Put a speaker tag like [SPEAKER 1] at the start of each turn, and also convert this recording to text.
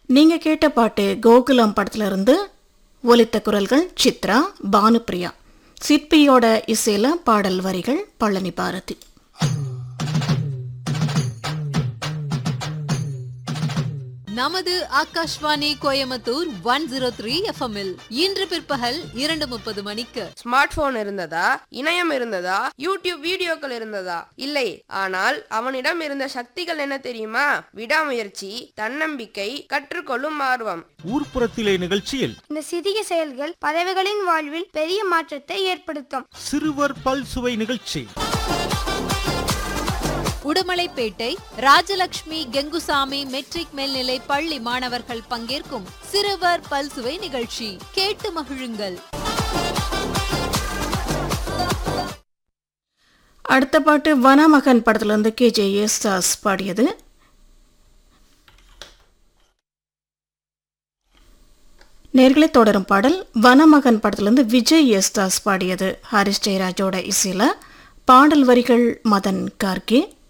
[SPEAKER 1] நீங்க கேட்ட பாட்டு கோகுலம் படத்துல இருந்து ஒலித்த குரல்கள் சித்ரா பானுப்ரியா சிற்பியோட இசையில பாடல் வரிகள் பழனி பாரதி
[SPEAKER 2] நமது Akashvani Coimbatore one zero three எஃப்எம்இல் இன்று பிற்பகல் இரண்டு முப்பது மணிக்கு
[SPEAKER 3] ஸ்மார்ட் போன் இருந்ததா இணையம் இருந்ததா யூடியூப் வீடியோக்கள் இருந்ததா இல்லை ஆனால் அவனிடம் இருந்த சக்திகள் என்ன தெரியுமா விடாமுயற்சி தன்னம்பிக்கை கற்றுக்கொள்ளும் ஆர்வம்
[SPEAKER 4] ஊர்ப்புறத்திலே நிகழ்ச்சியில்
[SPEAKER 5] இந்த சிறிய செயல்கள் பறவைகளின் வாழ்வில் பெரிய மாற்றத்தை ஏற்படுத்தும்
[SPEAKER 4] சிறுவர் பல்சுவை நிகழ்ச்சி
[SPEAKER 2] உடுமலைப்பேட்டை ராஜலட்சுமி கெங்குசாமி மெட்ரிக் மேல்நிலை பள்ளி மாணவர்கள் பங்கேற்கும் சிறுவர் பல்சுவை நிகழ்ச்சி கேட்டு மகிழுங்கள்
[SPEAKER 1] அடுத்த பாட்டு வனமகன் படத்துல இருந்து கே ஜே யேசுதாஸ் பாடியது நேர்களை தொடரும் பாடல் வனமகன் படத்திலிருந்து விஜய் யேசுதாஸ் பாடியது ஹாரிஸ் ஜெயராஜோட இசையில பாடல் வரிகள் மதன் கார்கே